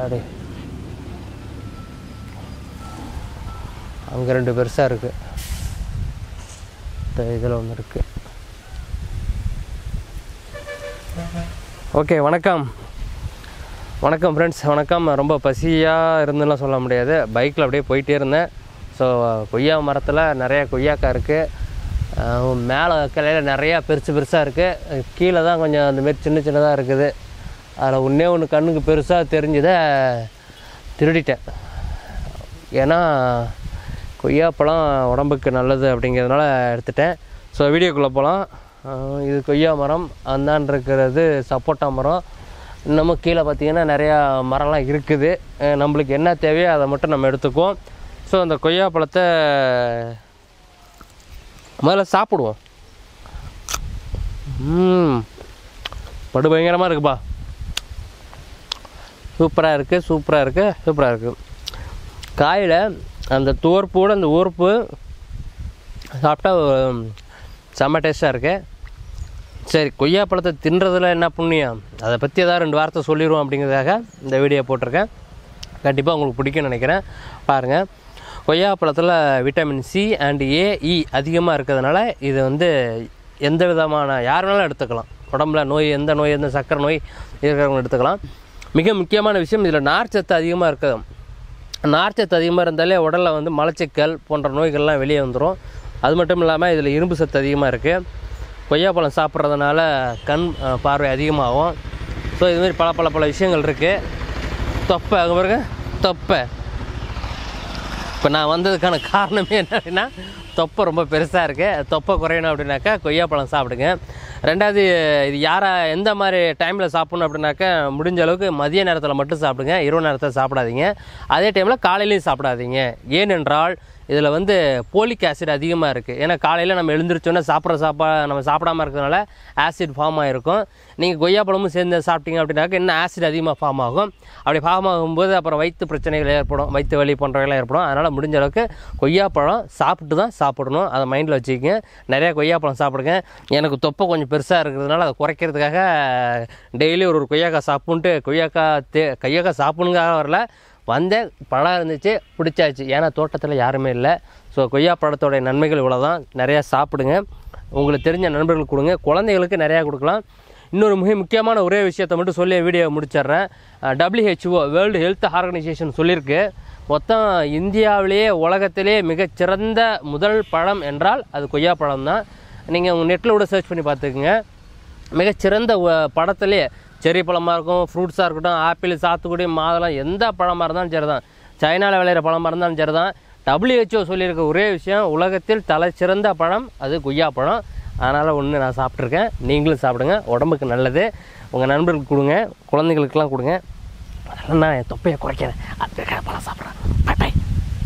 அப்படி அங்கே ரெண்டு பெருசாக இருக்குது இந்த இதில் ஒன்று இருக்குது ஓகே வணக்கம் வணக்கம் ஃப்ரெண்ட்ஸ் வணக்கம் ரொம்ப பசியாக இருந்துலாம் சொல்ல முடியாது பைக்கில் அப்படியே போயிட்டே இருந்தேன் ஸோ கொய்யா மரத்தில் நிறைய கொய்யாக்காய் இருக்குது மேலே கிளையில் நிறையா பெருசு பெருசாக இருக்குது கீழே தான் கொஞ்சம் அந்தமாரி சின்ன சின்னதாக இருக்குது அதில் ஒன்றே ஒன்று கண்ணுக்கு பெருசாக தெரிஞ்சதை திருடிட்டேன் ஏன்னா கொய்யாப்பழம் உடம்புக்கு நல்லது அப்படிங்கிறதுனால எடுத்துட்டேன் ஸோ வீடியோக்குள்ளே போகலாம் இது கொய்யா மரம் அந்தாண்டு இருக்கிறது சப்போட்டா மரம் இன்னமும் கீழே பார்த்தீங்கன்னா நிறையா மரம்லாம் இருக்குது அஹ் நம்மளுக்கு என்ன தேவையோ அதை மட்டும் நம்ம எடுத்துக்குவோம் ஸோ அந்த கொய்யா பழத்தை முதல்ல சாப்பிடுவோம் ம் படு பயங்கரமாக இருக்குப்பா சூப்பராக இருக்குது சூப்பராக இருக்குது சூப்பராக இருக்குது காயில் அந்த துவர்ப்போட அந்த ஊர்ப்பு சாப்பிட்டா உம், செம்ம டேஸ்ட்டாக இருக்கு சரி கொய்யா பழத்தை தின்றதுல என்ன புண்ணியம் அதை பற்றி ஏதாவது ரெண்டு வார்த்தை சொல்லிடுவோம் அப்படிங்கிறதுக்காக இந்த வீடியோ போட்டிருக்கேன் கண்டிப்பாக உங்களுக்கு பிடிக்கும்னு நினைக்கிறேன் பாருங்கள் கொய்யா பழத்தில் vitamin C and A E அதிகமாக இருக்கிறதுனால இது வந்து எந்த விதமான யார் வேணாலும் எடுத்துக்கலாம் உடம்புல நோய் எந்த நோய் எந்த சக்கரை நோய் இருக்கிறவங்க எடுத்துக்கலாம் மிக முக்கியமான விஷயம் இதில் நார்ச்சத்து அதிகமாக இருக்குது நார்ச்சத்து அதிகமாக இருந்தாலே உடலில் வந்து மலச்சிக்கல் போன்ற நோய்கள்லாம் வெளியே வந்துடும் அது மட்டும் இல்லாமல் இதில் இரும்பு சத்து அதிகமாக இருக்குது கொய்யாப்பழம் சாப்பிட்றதுனால கண் அஹ், பார்வை அதிகமாகும் ஸோ இதுமாரி பல பல பல விஷயங்கள் இருக்குது தொப்பை அங்கே பாருங்க தொப்பை இப்போ நான் வந்ததுக்கான காரணமே என்ன அப்படின்னா தொப்பை ரொம்ப பெருசாக இருக்குது தொப்பை குறையணும் அப்படின்னாக்கா கொய்யாப்பழம் சாப்பிடுங்க ரெண்டாவது இது யாரா எந்த மாதிரி டைமில் சாப்பிடணும் அப்படின்னாக்கா முடிஞ்ச அளவுக்கு மதிய நேரத்தில் மட்டும் சாப்பிடுங்க இரவு நேரத்தில் சாப்பிடாதீங்க அதே டைமில் காலையிலையும் சாப்பிடாதீங்க ஏனென்றால் இதில் வந்து போலிக் ஆசிட் அதிகமாக இருக்குது ஏன்னா காலையில் நம்ம எழுந்திரிச்சோன்னே சாப்பிட்ற சாப்பா நம்ம சாப்பிடாம இருக்கிறதுனால ஆசிட் ஃபார்ம் ஆகிருக்கும் நீங்கள் கொய்யாப்பழமும் சேர்ந்து சாப்பிட்டீங்க அப்படின்னாக்க இன்னும் ஆசிட் அதிகமாக ஃபார்ம் ஆகும் அப்படி ஃபார்ம் ஆகும்போது அப்புறம் வயிற்று பிரச்சனைகள் ஏற்படும் வயிற்று வலி போன்றவைலாம் ஏற்படும் அதனால் முடிஞ்ச அளவுக்கு கொய்யாப்பழம் சாப்பிட்டு தான் சாப்பிடணும் அதை மைண்டில் வச்சுக்கோங்க நிறையா கொய்யாப்பழம் சாப்பிடுங்க எனக்கு தொப்பை கொஞ்சம் பெருசாக இருக்கிறதுனால அதை குறைக்கிறதுக்காக டெய்லி ஒரு ஒரு கொய்யாக்காய் சாப்பிட்டு கொய்யாக்காய் தே கொய்யாக்காய் சாப்பிடுங்காக வரல வந்தேன் பழம் இருந்துச்சு பிடிச்சாச்சு ஏன்னா தோட்டத்தில் யாருமே இல்லை ஸோ கொய்யா பழத்தோடைய நன்மைகள் இவ்வளோ தான் நிறையா சாப்பிடுங்க உங்களுக்கு தெரிஞ்ச நண்பர்களுக்கு கொடுங்க குழந்தைகளுக்கு நிறையா கொடுக்கலாம் இன்னொரு மிக முக்கியமான ஒரே விஷயத்தை மட்டும் சொல்லி வீடியோ முடிச்சிடுறேன் டபிள்யூஹெச்ஓ வேர்ல்டு ஹெல்த் ஆர்கனைசேஷன் சொல்லியிருக்கு மொத்தம் இந்தியாவிலேயே உலகத்திலே மிகச்சிறந்த முதல் பழம் என்றால் அது கொய்யா பழம் தான் நீங்கள் உங்கள் நெட்டில் கூட சர்ச் பண்ணி பார்த்துக்குங்க மிகச்சிறந்த உ- பழத்திலே செரி பழமாக இருக்கும் ஃப்ரூட்ஸாக இருக்கட்டும் ஆப்பிள் சாத்துக்குடி மாதுளம் எந்த பழமாக இருந்தாலும் சரி தான் சைனாவில் விளையிற பழமாக இருந்தாலும் சரி தான் டபிள்யூஹெச்ஓ சொல்லியிருக்க ஒரே விஷயம் உலகத்தில் தலை சிறந்த பழம் அது கொய்யா பழம் அதனால் ஒன்று நான் சாப்பிட்ருக்கேன் நீங்களும் சாப்பிடுங்க உடம்புக்கு நல்லது உங்கள் நண்பர்களுக்கு கொடுங்க குழந்தைகளுக்கெல்லாம் கொடுங்க அதெல்லாம் நான் என் தொப்பையை குறைக்கிறேன் அதுக்காக பழம் சாப்பிட்றேன்